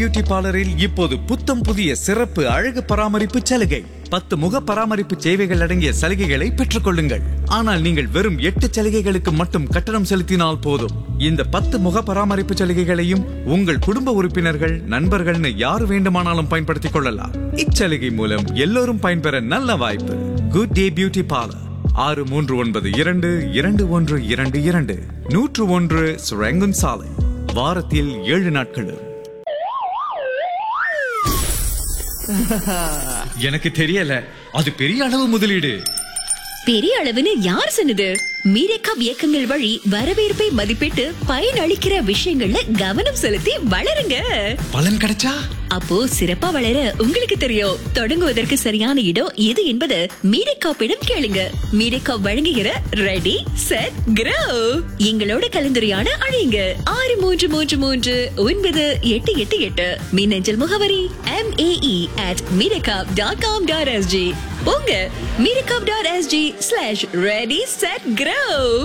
beauty பார்லரில் இப்போது புத்தம் புதிய சிறப்பு அழகு பராமரிப்பு சலுகை பத்து முக பராமரிப்பு சேவைகள் அடங்கிய சலுகைகளை பெற்றுக் கொள்ளுங்கள் ஆனால் நீங்கள் வெறும் எட்டு சலுகைகளுக்கு மட்டும் கட்டணம் செலுத்தினால் போதும் இந்த பத்து முக பராமரிப்பு சலுகைகளையும் உங்கள் குடும்ப உறுப்பினர்கள் நண்பர்கள்னு யார் வேண்டுமானாலும் பயன்படுத்திக் கொள்ளலாம் இச்சலுகை மூலம் எல்லோரும் பயன்பெற நல்ல வாய்ப்பு குட் டே பியூட்டி பார்லர் ஆறு மூன்று ஒன்பது இரண்டு இரண்டு ஒன்று இரண்டு இரண்டு நூற்று ஒன்று சுரங்குன் சாலை வாரத்தில் ஏழு நாட்களும் எனக்கு தெரியல அது பெரிய அளவு முதலீடு பெரிய அளவுன்னு யார் சொன்னது மீரேக்காப் இயக்கங்கள் வழி வரவேற்பை மதிப்பிட்டு பயனளிக்கிற விஷயங்கள்ல கவனம் செலுத்தி வளருங்க பலன் கிடைச்சா அப்போ சிறப்பா வளர உங்களுக்கு தெரியும் தொடங்குவதற்கு சரியான இடம் எது என்பது மீரேக்காப்பிடம் கேளுங்க மீரேக்காப் வழங்குகிற ரெடி செட் கிரோ எங்களோட கலந்துரையாட அழையுங்க ஆறு மூன்று மூன்று மூன்று ஒன்பது எட்டு எட்டு எட்டு மின்னஞ்சல் முகவரி எம் ஏஇ அட் மீரேக்காப் டாட் காம் டாட் எஸ்ஜி போங்க மீரேக்காப் dot SG slash ready set grow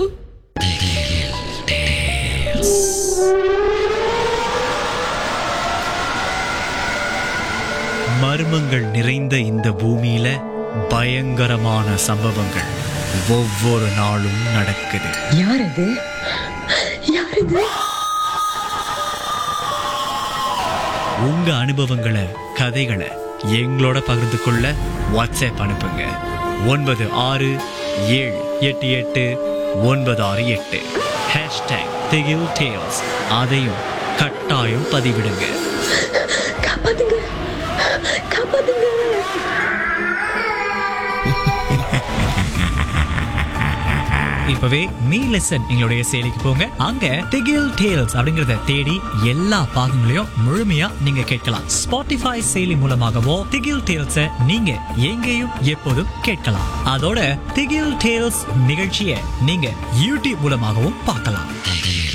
மர்மங்கள் நிறைந்த இந்த பூமியில பயங்கரமான சம்பவங்கள் ஒவ்வொரு நாளும் நடக்குது யார் அது யார் இது உங்க அனுபவங்களை கதைகளை எங்களோட பகிர்ந்து கொள்ள வாட்ஸ்அப் அனுப்புங்க ஒன்பது ஆறு ஏழு எட்டு எட்டு ஒன்பது ஆறு எட்டு ஹேஷ்டேக் திகில் டேல்ஸ் அதையும் கட்டாயம் பதிவிடுங்க காப்பாத்துங்க காப்பாத்துங்க இப்பவே மீ லெசன் எங்களுடைய செயலிக்கு போங்க அங்க திகில் டேல்ஸ் அப்படிங்கறத தேடி எல்லா பாகங்களையும் முழுமையா நீங்க கேட்கலாம் ஸ்பாட்டிஃபை செயலி மூலமாகவோ திகில் டேல்ஸ நீங்க எங்கேயும் எப்போதும் கேட்கலாம் அதோட திகில் டேல்ஸ் நிகழ்ச்சியை நீங்க யூடியூப் மூலமாகவும் பார்க்கலாம்